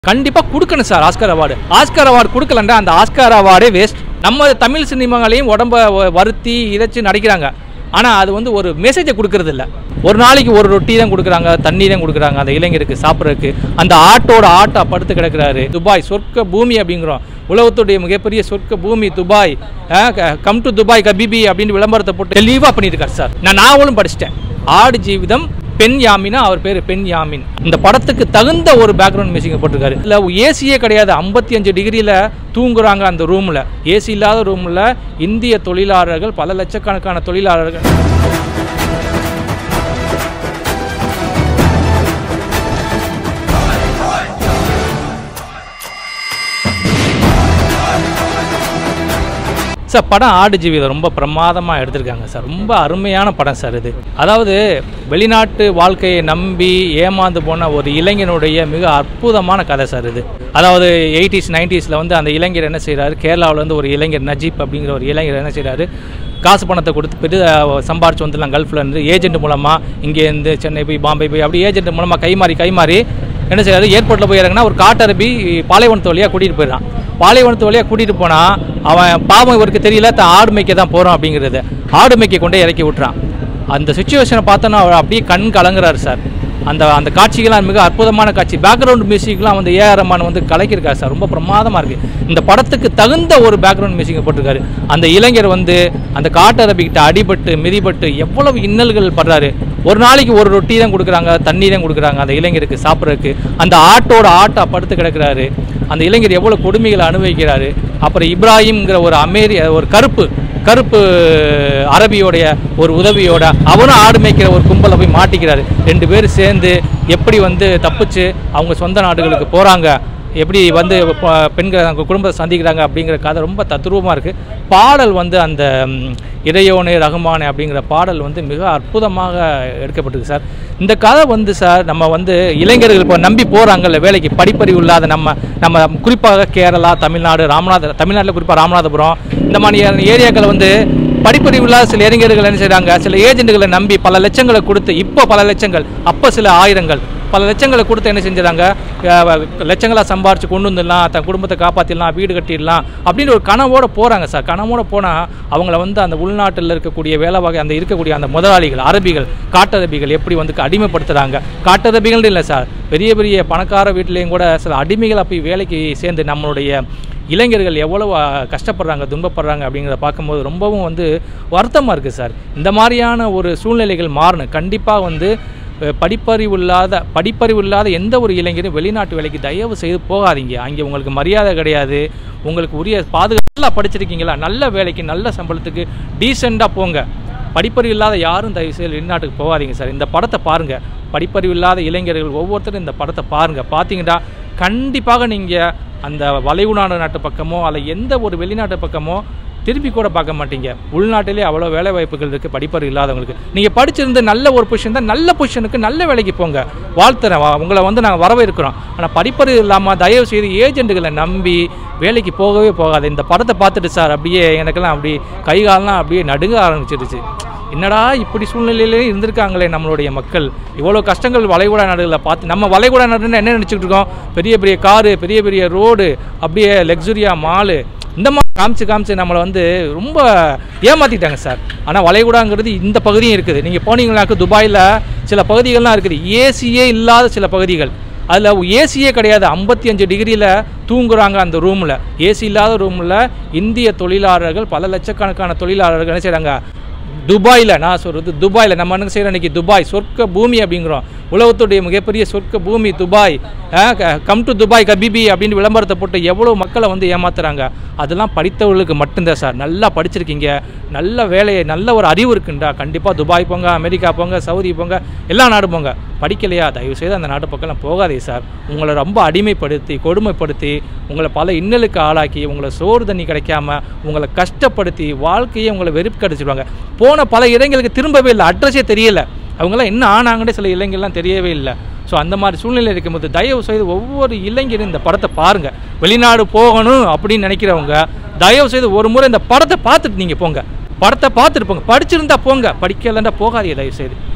கண்டிப்பாக கொடுக்கணும் sir Oscar award Oscar award கொடுக்கலண்டா அந்த ஆஸ்கார் அவார்டே வேஸ்ட் நம்ம தமிழ் சினிமாங்களையும் உடம்ப வ- வருத்தி இதைச்சு நடிக்கிறாங்க ஆனால் அது வந்து ஒரு மெசேஜை கொடுக்கறது இல்ல ஒரு நாளைக்கு ஒரு ரொட்டி தான் கொடுக்குறாங்க தண்ணி தான் கொடுக்குறாங்க அந்த இளைஞருக்கு சாப்பிட்றதுக்கு அந்த ஆட்டோட ஆட்டா படுத்து கிடக்குறாரு துபாய் சொர்க்க பூமி அப்படிங்கிறோம் உலகத்துடைய மிகப்பெரிய சொர்க்க பூமி துபாய் கம் டு துபாய் கபிபி அப்படின்னு விளம்பரத்தை போட்டு தெளிவாக பண்ணியிருக்காரு சார் நான் நாவலும் படிச்சிட்டேன் ஆடு ஜீவிதம் பெண் யாமினா அவர் பேர் பெண் யாமின் இந்த படத்துக்கு தகுந்த ஒரு பேக்ரவுண்ட் மியூசிக் போட்டிருக்காரு இல்லை ஏசியே கிடையாது ஐம்பத்தி அஞ்சு டிகிரியில் தூங்குறாங்க அந்த ரூமில் ஏசி இல்லாத ரூமில் இந்திய தொழிலாளர்கள் பல லட்சக்கணக்கான தொழிலாளர்கள் சார் படம் ஆடு ஜீவிதம் ரொம்ப பிரமாதமாக எடுத்திருக்காங்க சார் ரொம்ப அருமையான படம் சார் இது அதாவது வெளிநாட்டு வாழ்க்கையை நம்பி ஏமாந்து போன ஒரு இளைஞனுடைய மிக அற்புதமான கதை சார் இது அதாவது எயிட்டிஸ் நைன்டிஸில் வந்து அந்த இளைஞர் என்ன செய்கிறாரு கேரளாவிலேருந்து ஒரு இளைஞர் நஜீப் அப்படிங்கிற ஒரு இளைஞர் என்ன செய்கிறாரு காசு பணத்தை கொடுத்து பெரிய சம்பாரிச்சு வந்துடலாம் கல்ஃபில் இருந்து ஏஜென்ட் மூலமாக இங்கேருந்து சென்னை போய் பாம்பே போய் அப்படி ஏஜென்ட் மூலமாக கைமாறி கைமாறி என்ன செய்யறாரு ஏர்போர்ட்டில் போய் இறங்கினா ஒரு காட்டரபி பாலைவனத்து வழியாக கூட்டிகிட்டு போயிடறான் பாலைவனத்து வழியாக கூட்டிகிட்டு போனால் அவன் பாவம் இவருக்கு தெரியல தான் ஆடு மேய்க்க தான் போகிறோம் அப்படிங்கிறது ஆடு மேய்க்க கொண்டே இறக்கி விட்றான் அந்த சுச்சுவேஷனை பார்த்தோன்னா அவர் அப்படியே கண் கலங்குறாரு சார் அந்த அந்த காட்சிகள்லாம் மிக அற்புதமான காட்சி பேக்ரவுண்ட் மியூசிக்லாம் வந்து ஏஆர் ரஹ்மான் வந்து கலக்கியிருக்காரு சார் ரொம்ப பிரமாதமாக இருக்குது இந்த படத்துக்கு தகுந்த ஒரு பேக்ரவுண்ட் மியூசிக் போட்டிருக்காரு அந்த இளைஞர் வந்து அந்த காட்டரபிக்கிட்ட அடிபட்டு மிதிபட்டு எவ்வளவு இன்னல்கள் படுறாரு ஒரு நாளைக்கு ஒரு ரொட்டி தான் கொடுக்குறாங்க தண்ணி தான் கொடுக்குறாங்க அந்த இளைஞருக்கு சாப்பிட்றதுக்கு அந்த ஆட்டோட ஆட்டா படுத்து கிடக்குறாரு அந்த இளைஞர் எவ்வளோ கொடுமைகளை அனுபவிக்கிறாரு அப்புறம் இப்ராஹிம்ங்கிற ஒரு அமெரி ஒரு கருப்பு கருப்பு அரபியோடைய ஒரு உதவியோட அவனும் ஆடு மேய்க்கிற ஒரு கும்பலை போய் மாட்டிக்கிறாரு ரெண்டு பேரும் சேர்ந்து எப்படி வந்து தப்பிச்சு அவங்க சொந்த நாடுகளுக்கு போகிறாங்க எப்படி வந்து ப- பெண்கள் அவங்க குடும்பத்தை சந்திக்கிறாங்க அப்படிங்கிற கதை ரொம்ப தத்ரூபமாக இருக்குது பாடல் வந்து அந்த ம், இறையோனே ரகுமானே அப்படிங்கிற பாடல் வந்து மிக அற்புதமாக எடுக்கப்பட்டிருக்கு சார் இந்த கதை வந்து சார் நம்ம வந்து இளைஞர்கள் இப்போ நம்பி போகிறாங்கல்ல வேலைக்கு படிப்பறிவு இல்லாத நம்ம நம்ம குறிப்பாக கேரளா தமிழ்நாடு ராமநாத தமிழ்நாட்டில் குறிப்பாக ராமநாதபுரம் இந்த மாதிரி ஏரியாக்களை வந்து படிப்பறிவு இல்லாத சில இளைஞர்கள் என்ன செய்கிறாங்க சில ஏஜென்ட்டுகளை நம்பி பல லட்சங்களை கொடுத்து இப்போ பல லட்சங்கள் அப்போ சில ஆயிரங்கள் பல லட்சங்களை கொடுத்து என்ன செஞ்சுறாங்க லட்சங்களாக சம்பாரிச்சு கொண்டு வந்துடலாம் தன் குடும்பத்தை காப்பாற்றிடலாம் வீடு கட்டிடலாம் அப்படின்னு ஒரு கனவோட போகிறாங்க சார் கனவோட போனால் அவங்கள வந்து அந்த உள்நாட்டில் இருக்கக்கூடிய வேலை வகை அந்த இருக்கக்கூடிய அந்த முதலாளிகள் அரபிகள் காட்டரபிகள் எப்படி வந்து அடிமைப்படுத்துகிறாங்க காட்டரபிகள் இல்லை சார் பெரிய பெரிய பணக்கார வீட்லேயும் கூட சில அடிமைகளை போய் வேலைக்கு சேர்ந்து நம்மளுடைய இளைஞர்கள் எவ்வளவு அஹ், கஷ்டப்படுறாங்க துன்பப்படுறாங்க அப்படிங்கிறத பார்க்கும்போது ரொம்பவும் வந்து வருத்தமாக இருக்குது சார் இந்த மாதிரியான ஒரு சூழ்நிலைகள் மாறணும் கண்டிப்பாக வந்து அஹ், படிப்பறிவு இல்லாத படிப்பறிவு இல்லாத எந்த ஒரு இளைஞரும் வெளிநாட்டு வேலைக்கு தயவு செய்து போகாதீங்க அங்கே உங்களுக்கு மரியாதை கிடையாது உங்களுக்கு உரிய பாதுகாப்பாக படிச்சிருக்கீங்களா நல்ல வேலைக்கு நல்ல சம்பளத்துக்கு டீசெண்டாக போங்க படிப்பறிவு இல்லாத யாரும் தயவு செய்து வெளிநாட்டுக்கு போகாதீங்க சார் இந்த படத்தை பாருங்கள் படிப்பறிவு இல்லாத இளைஞர்கள் ஒவ்வொருத்தரும் இந்த படத்தை பாருங்கள் பார்த்தீங்கன்னா கண்டிப்பாக நீங்கள் அந்த வளைகுநாடு நாட்டு பக்கமோ அல்ல எந்த ஒரு வெளிநாட்டு பக்கமோ திருப்பி கூட பார்க்க மாட்டீங்க உள்நாட்டிலே அவ்வளோ வேலை வாய்ப்புகள் இருக்குது படிப்பறிவு இல்லாதவங்களுக்கு நீங்கள் படிச்சிருந்து நல்ல ஒரு பொசிஷன் தான் நல்ல பொசிஷனுக்கு நல்ல வேலைக்கு போங்க வாழ்த்துறேன் வா- உங்களை வந்து நாங்கள் வரவேற்கிறோம் ஆனால் படிப்பறிவு இல்லாமல் தயவு செய்து ஏஜென்ட்டுகளை நம்பி வேலைக்கு போகவே போகாது இந்த படத்தை பார்த்துட்டு சார் அப்படியே எனக்கெல்லாம் அப்படி கை காலெல்லாம் அப்படியே நடுங்க ஆரம்பிச்சிருச்சு என்னடா இப்படி சூழ்நிலையிலே இருந்திருக்காங்களே நம்மளுடைய மக்கள் இவ்வளோ கஷ்டங்கள் வளைகுடா நாடுகளில் பார்த்து நம்ம வளைகுடா நாடுன்னு என்ன நினச்சிக்கிட்டு இருக்கோம் பெரிய பெரிய காரு பெரிய பெரிய ரோடு அப்படியே லக்ஸுரியா மாலு இந்த மாதிரி காமிச்சு காமிச்சு நம்மளை வந்து ரொம்ப ஏமாற்றிட்டாங்க சார் ஆனால் வளைகுடாங்கிறது இந்த பகுதியும் இருக்குது நீங்கள் போனீங்கன்னாக்க துபாயில் சில பகுதிகள்லாம் இருக்குது ஏசியே இல்லாத சில பகுதிகள் அதில் ஏசியே கிடையாது ஐம்பத்தி அஞ்சு டிகிரியில் தூங்குறாங்க அந்த ரூமில் ஏசி இல்லாத ரூமில் இந்திய தொழிலாளர்கள் பல லட்சக்கணக்கான தொழிலாளர்கள் என்ன செய்கிறாங்க துபாயில் நான் சொல்கிறது துபாயில் நம்ம என்ன செய்கிறோம் இன்றைக்கி துபாய் சொர்க்க பூமி அப்படிங்கிறோம் உலகத்துடைய மிகப்பெரிய சொர்க்க பூமி துபாய் கம் டு துபாய் கபிபி அப்படின்னு விளம்பரத்தை போட்டு எவ்வளோ மக்களை வந்து ஏமாத்துறாங்க அதெல்லாம் படித்தவர்களுக்கு மட்டும்தான் சார் நல்லா படிச்சிருக்கீங்க நல்ல வேலையை நல்ல ஒரு அறிவு இருக்குண்டா கண்டிப்பாக துபாய் போங்க அமெரிக்கா போங்க சவுதி போங்க எல்லா நாடு போங்க படிக்கலையா தயவு செய்து அந்த நாட்டு பக்கம்லாம் போகாதீங்க சார் உங்களை ரொம்ப அடிமைப்படுத்தி கொடுமைப்படுத்தி உங்களை பல இன்னலுக்கு ஆளாக்கி உங்களை சோறு தண்ணி கிடைக்காம உங்களை கஷ்டப்படுத்தி வாழ்க்கையை உங்களை வெறுப்பு கடிச்சிடுவாங்க போன பல இடங்களுக்கு திரும்பவே இல்லை அட்ரஸே தெரியல அவங்களாம் என்ன ஆனாங்கன்னே சில இளைஞர்லாம் தெரியவே இல்லை ஸோ அந்த மாதிரி சூழ்நிலை இருக்கும்போது தயவு செய்து ஒவ்வொரு இளைஞரும் இந்த படத்தை பாருங்கள் வெளிநாடு போகணும் அப்படின்னு நினைக்கிறவங்க தயவு செய்து ஒரு முறை இந்த படத்தை பார்த்துட்டு நீங்கள் போங்க படத்தை பார்த்துட்டு போங்க படிச்சிருந்தா போங்க படிக்கலைன்னா போகாதீங்க தயவு செய்து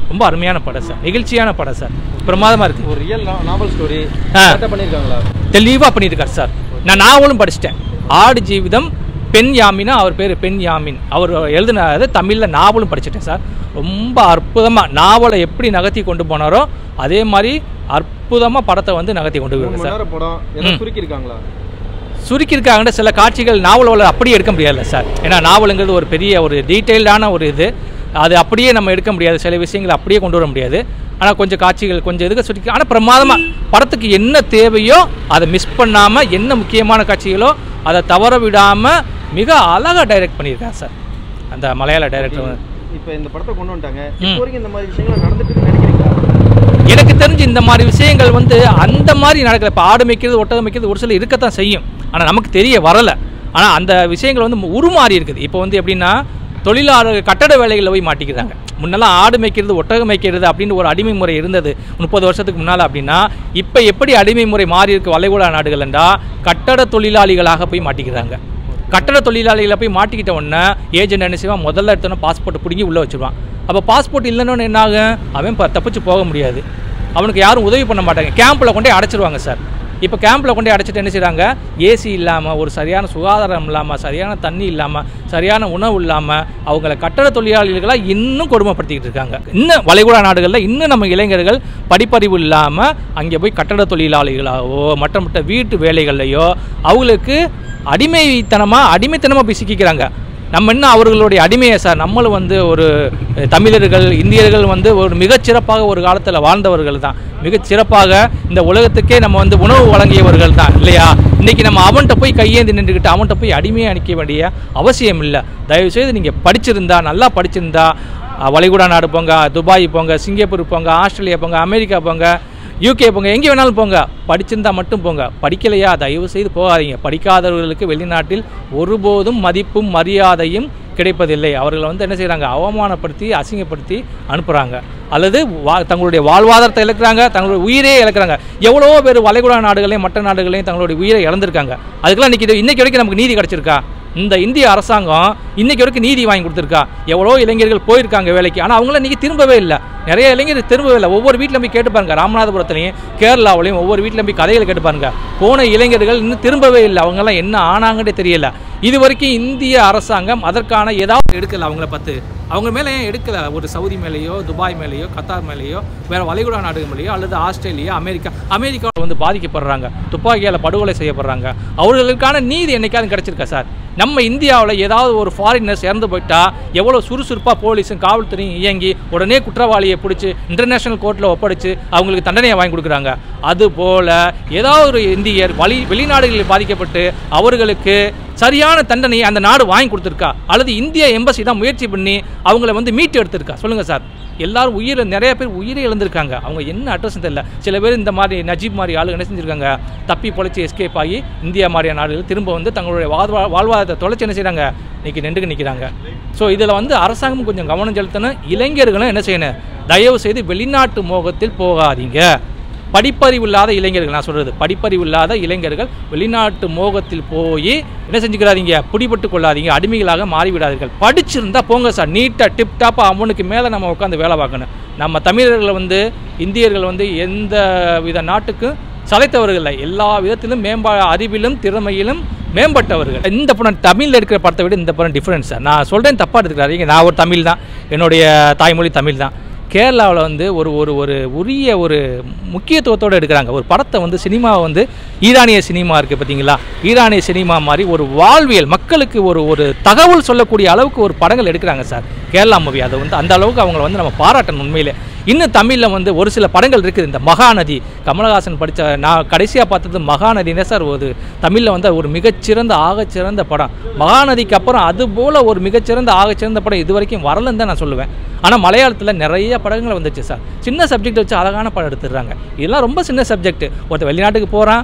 ரொம்ப அருமையான படம் சார் நிகழ்ச்சியான படம் சார் பிரமாதமாக இருக்குது ஒரு ரியல் நாவல் ஸ்டோரி ஆ. கரெக்டாக பண்ணியிருக்காங்களா தெளிவாக பண்ணியிருக்காரு சார் நான் நாவலும் படிச்சிட்டேன் ஆடு ஜீவிதம் பெண் யாமினா அவர் பேர் பெண் யாமின் அவர் எழுதினது தமிழில் நாவலும் படிச்சிட்டேன் சார் ரொம்ப அற்புதமாக நாவலை எப்படி நகர்த்தி கொண்டு போனாரோ அதே மாதிரி அற்புதமாக படத்தை வந்து நகர்த்தி கொண்டு மூணு போயிருக்காரு மணி சார் நேரம் படம் எதாவது சுருக்கியிருக்காங்களா சுருக்கியிருக்காங்க சில காட்சிகள் நாவலோட அப்படியே எடுக்க முடியாதுல்ல சார் ஏன்னா நாவலுங்கிறது ஒரு பெரிய ஒரு டீட்டெயில்டான ஒரு இது அது அப்படியே நம்ம எடுக்க முடியாது சில விஷயங்களை அப்படியே கொண்டு வர முடியாது ஆனால் கொஞ்சம் காட்சிகள் கொஞ்சம் இதுக்கு சுருக்கி ஆனால் பிரமாதமாக படத்துக்கு என்ன தேவையோ அதை மிஸ் பண்ணாமல் என்ன முக்கியமான காட்சிகளோ அதை தவற விடாமல் மிக அழகாக டைரக்ட் பண்ணியிருக்காங்க சார் அந்த மலையாள டைரக்டர் இப்போ இந்த படத்தை கொண்டு வந்துட்டாங்க ம். இப்போ வரைக்கும் இந்த மாதிரி விஷயங்கள் நடந்துட்டு இருக்குன்னு நினைக்கிறீங்களா எனக்கு தெரிஞ்சு இந்த மாதிரி விஷயங்கள் வந்து அந்த மாதிரி நடக்கல இப்போ ஆடு மேய்க்கிறது ஒட்டகம் மேய்க்கிறது ஒரு சில இருக்கத்தான் செய்யும் ஆனால் நமக்கு தெரிய வரலை ஆனால் அந்த விஷயங்கள் வந்து உருமாறி இருக்குது இப்போ வந்து எப்படின்னா தொழிலாளர்கள் கட்டட வேலைகளில் போய் மாட்டிக்கிறாங்க முன்னெல்லாம் ஆடு மேய்க்கிறது ஒட்டகம் மேய்க்கிறது அப்படின்னு ஒரு அடிமை முறை இருந்தது முப்பது வருஷத்துக்கு முன்னால் அப்படின்னா இப்போ எப்படி அடிமை முறை மாறி இருக்கு வளைகுடா நாடுகள் என்றால் கட்டட தொழிலாளிகளாக போய் மாட்டிக்கிறாங்க கட்டட தொழிலாளிகளை போய் மாட்டிக்கிட்ட உடனே ஏஜென்ட் என்ன செய்வான் முதல்ல எடுத்தோன்னே பாஸ்போர்ட்டை பிடுங்கி உள்ளே வச்சிருவான் அப்போ பாஸ்போர்ட் இல்லைன்னு என்ன ஆகும் அவன் ப- தப்பிச்சு போக முடியாது அவனுக்கு யாரும் உதவி பண்ண மாட்டாங்க கேம்பில் கொண்டே அடைச்சிருவாங்க சார் இப்போ கேம்பில் கொண்டே அடைச்சிட்டு என்ன செய்கிறாங்க ஏசி இல்லாமல் ஒரு சரியான சுகாதாரம் இல்லாமல் சரியான தண்ணி இல்லாமல் சரியான உணவு இல்லாமல் அவங்கள கட்டட தொழிலாளிகளாக இன்னும் கொடுமைப்படுத்திக்கிட்டு இருக்காங்க இன்னும் வளைகுடா நாடுகளில் இன்னும் நம்ம இளைஞர்கள் படிப்பறிவு இல்லாமல் அங்கே போய் கட்டட தொழிலாளிகளாகவோ மற்ற மற்ற வீட்டு வேலைகள்லையோ அவங்களுக்கு அடிமைத்தனமாக அடிமைத்தனமாக போய் சிக்கிக்கிறாங்க நம்ம என்ன அவர்களுடைய அடிமையை சார் நம்மளும் வந்து ஒரு அஹ், தமிழர்கள் இந்தியர்கள் வந்து ஒரு மிகச்சிறப்பாக ஒரு காலத்தில் வாழ்ந்தவர்கள் தான் மிகச் சிறப்பாக இந்த உலகத்துக்கே நம்ம வந்து உணவு வழங்கியவர்கள் தான் இல்லையா இன்னைக்கு நம்ம அவன்கிட்ட போய் கையேந்தி நின்றுக்கிட்டு அவன்கிட்ட போய் அடிமையை அணிக்க வேண்டிய அவசியம் இல்லை தயவுசெய்து நீங்கள் படிச்சிருந்தா நல்லா படிச்சிருந்தா அஹ், வளைகுடா நாடு போங்க துபாய் போங்க சிங்கப்பூர் போங்க ஆஸ்திரேலியா போங்க அமெரிக்கா போங்க யூகே போங்க எங்கே வேணாலும் போங்க படிச்சிருந்தா மட்டும் போங்க படிக்கலையா தயவு செய்து போகாதீங்க படிக்காதவர்களுக்கு வெளிநாட்டில் ஒருபோதும் மதிப்பும் மரியாதையும் கிடைப்பதில்லை அவர்களை வந்து என்ன செய்கிறாங்க அவமானப்படுத்தி அசிங்கப்படுத்தி அனுப்புகிறாங்க அல்லது வா தங்களுடைய வாழ்வாதாரத்தை இழக்கிறாங்க தங்களுடைய உயிரே இழக்கிறாங்க எவ்வளோ பேர் வளைகுடா நாடுகளையும் மற்ற நாடுகளையும் தங்களுடைய உயிரை இழந்திருக்காங்க அதுக்கெல்லாம் இன்னைக்கு இது இன்னைக்கு வரைக்கும் நமக்கு நீதி கிடச்சிருக்கா இந்த இந்திய அரசாங்கம் இன்னைக்கு வரைக்கும் நீதி வாங்கி கொடுத்துருக்கா எவ்வளோ இளைஞர்கள் போயிருக்காங்க வேலைக்கு ஆனால் அவங்கள இன்னைக்கு திரும்பவே இல்லை நிறைய இளைஞர்கள் திரும்பவே இல்லை ஒவ்வொரு வீட்டில் போய் கேட்டு பாருங்க ராமநாதபுரத்துலையும் கேரளாவிலையும் ஒவ்வொரு வீட்டில் போய் கதைகளை கேட்டு பாருங்க போன இளைஞர்கள் இன்னும் திரும்பவே இல்லை அவங்கெல்லாம் என்ன ஆனாங்கன்னே தெரியல இது வரைக்கும் இந்திய அரசாங்கம் அதற்கான ஏதாவது எடுக்கல அவங்கள பத்து அவங்க மேலே ஏன் எடுக்கல ஒரு சவுதி மேலேயோ துபாய் மேலேயோ கத்தார் மேலேயோ வேற வளைகுடா நாடுகள் மேலேயோ அல்லது ஆஸ்திரேலியா அமெரிக்கா அமெரிக்காவில் வந்து பாதிக்கப்படுறாங்க துப்பாக்கியால் படுகொலை செய்யப்படுறாங்க அவர்களுக்கான நீதி என்னைக்காவது கிடைச்சிருக்கா சார் நம்ம இந்தியாவில் ஏதாவது ஒரு ஃபாரினர்ஸ் இறந்து போயிட்டா எவ்வளோ சுறுசுறுப்பாக போலீஸும் காவல்துறையும் இயங்கி உடனே குற்றவாளியை பிடிச்சி இன்டர்நேஷனல் கோர்ட்டில் ஒப்படைச்சு அவங்களுக்கு தண்டனையை வாங்கி கொடுக்குறாங்க அதுபோல் ஏதாவது ஒரு இந்தியர் வழி வெளிநாடுகளில் பாதிக்கப்பட்டு அவர்களுக்கு சரியான தண்டனையை அந்த நாடு வாங்கி கொடுத்துருக்கா அல்லது இந்திய எம்பசி தான் முயற்சி பண்ணி அவங்கள வந்து மீட்டு எடுத்திருக்கா சொல்லுங்கள் சார் எல்லாரும் உயிரை நிறைய பேர் உயிரை இழந்திருக்காங்க அவங்க என்ன அட்ரஸ் தெரியல சில பேர் இந்த மாதிரி நஜீப் மாதிரி ஆளுங்க என்ன செஞ்சிருக்காங்க தப்பி பொழைச்சி எஸ்கேப் ஆகி இந்தியா மாதிரியான நாடுகள் திரும்ப வந்து தங்களுடைய வாழ்வா வாழ்வாதாரத்தை தொலைச்சி என்ன செய்கிறாங்க இன்னைக்கு நின்றுக்கு நிற்கிறாங்க ஸோ இதில் வந்து அரசாங்கம் கொஞ்சம் கவனம் செலுத்தணும் இளைஞர்களும் என்ன செய்யணும் தயவு செய்து வெளிநாட்டு மோகத்தில் போகாதீங்க படிப்பறிவு இல்லாத இளைஞர்கள் நான் சொல்கிறது படிப்பறிவு இல்லாத இளைஞர்கள் வெளிநாட்டு மோகத்தில் போய் என்ன செஞ்சுக்கிறாதீங்க பிடிபட்டு கொள்ளாதீங்க அடிமைகளாக மாறிவிடாதீர்கள் படிச்சிருந்தா போங்க சார் நீட்டாக டிப் டாப்பாக அவனுக்கு மேலே நம்ம உட்காந்து வேலை பார்க்கணும் நம்ம தமிழர்கள் வந்து இந்தியர்கள் வந்து எந்த வித நாட்டுக்கும் சளைத்தவர்கள் இல்லை எல்லா விதத்திலும் மேம்பா அறிவிலும் திறமையிலும் மேம்பட்டவர்கள் இந்த படம் தமிழில் இருக்கிற படத்தை விட இந்த படம் டிஃப்ரென்ஸ் சார் நான் சொல்கிறேன் தப்பாக எடுத்துக்கிறாதீங்க நான் ஒரு தமிழ் தான் என்னுடைய தாய்மொழி தமிழ் தான் கேரளாவில் வந்து ஒரு ஒரு ஒரு உரிய ஒரு முக்கியத்துவத்தோடு எடுக்கிறாங்க ஒரு படத்தை வந்து சினிமாவை வந்து ஈரானிய சினிமா இருக்குது பார்த்தீங்களா ஈரானிய சினிமா மாதிரி ஒரு வாழ்வியல் மக்களுக்கு ஒரு ஒரு தகவல் சொல்லக்கூடிய அளவுக்கு ஒரு படங்கள் எடுக்கிறாங்க சார் கேரளா மூவி அதை வந்து அந்த அளவுக்கு அவங்கள வந்து நம்ம பாராட்டணும் உண்மையிலே இன்னும் தமிழில் வந்து ஒரு சில படங்கள் இருக்குது இந்த மகாநதி கமலஹாசன் படித்த நான் கடைசியாக பார்த்தது மகாநதினே சார் ஒரு தமிழில் வந்து ஒரு மிகச்சிறந்த ஆகச்சிறந்த படம் மகாநதிக்கு அப்புறம் அது போல் ஒரு மிகச்சிறந்த ஆகச்சிறந்த படம் இது வரைக்கும் வரலன்னு தான் நான் சொல்லுவேன் ஆனால் மலையாளத்தில் நிறைய படங்கள் வந்துச்சு சார் சின்ன சப்ஜெக்ட் வச்சு அழகான படம் எடுத்துடுறாங்க இதெல்லாம் ரொம்ப சின்ன சப்ஜெக்ட் ஒருத்தர் வெளிநாட்டுக்கு போகிறான்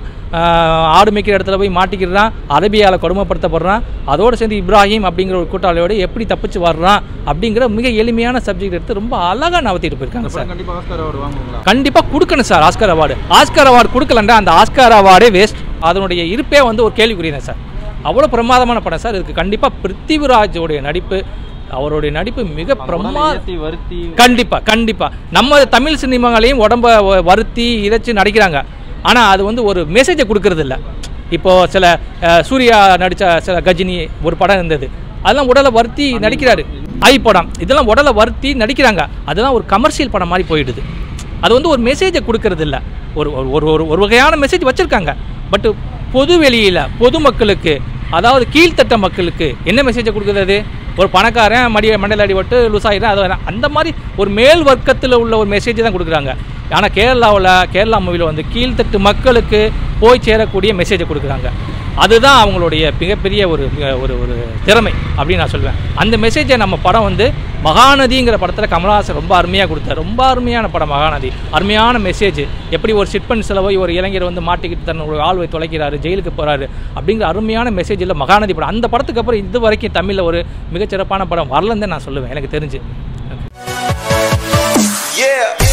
ஆடு மேய்க்கிற இடத்துல போய் மாட்டிக்கிறான் அரபியாவில் கொடுமைப்படுத்தப்படுறான் அதோடு சேர்ந்து இப்ராஹிம் அப்படிங்கிற ஒரு கூட்டாளியோட எப்படி தப்பிச்சு வர்றான் அப்படிங்கிற மிக எளிமையான சப்ஜெக்ட் எடுத்து ரொம்ப அழகாக நவத்திட்டு போயிருக்காங்க சார் கண்டிப்பாக ஆஸ்கார் அவார்டு வாங்குவாங்களா கண்டிப்பாக கொடுக்கணும் sir Oscar award Oscar award கொடுக்கலண்டா அந்த ஆஸ்கார் அவார்டே வேஸ்ட் அதனுடைய இருப்பே வந்து ஒரு கேள்விக்குரியதான் சார் அவ்வளோ பிரமாதமான படம் சார் இதுக்கு கண்டிப்பாக பிருத்திவிராஜோடைய நடிப்பு அவருடைய நடிப்பு மிக பிரமா ஏத்தி வருத்தி கண்டிப்பா கண்டிப்பா நம்ம தமிழ் சினிமாங்களையும் உடம்ப வ- வருத்தி இறைச்சி நடிக்கிறாங்க ஆனா அது வந்து ஒரு மெசேஜை கொடுக்கறது இல்ல இப்போ சில அஹ், சூர்யா நடிச்ச சில கஜினி ஒரு படம் இருந்தது அதெல்லாம் உடலை வருத்தி நடிக்கிறாரு ஐ படம் இதெல்லாம் உடலை வருத்தி நடிக்கிறாங்க அதெல்லாம் ஒரு கமர்ஷியல் படம் மாதிரி போயிடுது அது வந்து ஒரு மெசேஜை கொடுக்கறது இல்ல ஒரு ஒரு ஒரு ஒரு ஒரு வகையான மெசேஜ் வச்சிருக்காங்க பட் பொது வெளியில பொதுமக்களுக்கு அதாவது கீழ்த்தட்ட மக்களுக்கு என்ன மெசேஜை கொடுக்குறது ஒரு பணக்காரன் மடிய மண்டல அடிபட்டு லூஸ் ஆகிடும் அது வேணாம். அந்த மாதிரி ஒரு மேல் வர்க்கத்தில் உள்ள ஒரு மெசேஜ் தான் கொடுக்குறாங்க ஆனால் கேரளாவில் கேரளா மூவியில் வந்து கீழ்த்தட்டு மக்களுக்கு போய் சேரக்கூடிய மெசேஜை கொடுக்குறாங்க அதுதான் அவங்களுடைய மிகப்பெரிய ஒரு மிக- ஒரு ஒரு திறமை அப்படின்னு நான் சொல்லுவேன் அந்த மெசேஜை நம்ம படம் வந்து மகாநதிங்கிற படத்தில் கமலஹாசன் ரொம்ப அருமையாக கொடுத்தார் ரொம்ப அருமையான படம் மகாநதி அருமையான மெசேஜ் எப்படி ஒரு சிட்பன்ஸில் போய் ஒரு இளைஞர் வந்து மாட்டிக்கிட்டு தன்னோட ஆள்வை தொலைக்கிறாரு ஜெயிலுக்கு போகிறாரு அப்படிங்கிற அருமையான மெசேஜ் இல்லை மகாநதி படம் அந்த படத்துக்கு அப்புறம் இது வரைக்கும் தமிழில் ஒரு மிகச்சிறப்பான படம் வரலன்னு தான் நான் சொல்லுவேன் எனக்கு தெரிஞ்சு Yeah.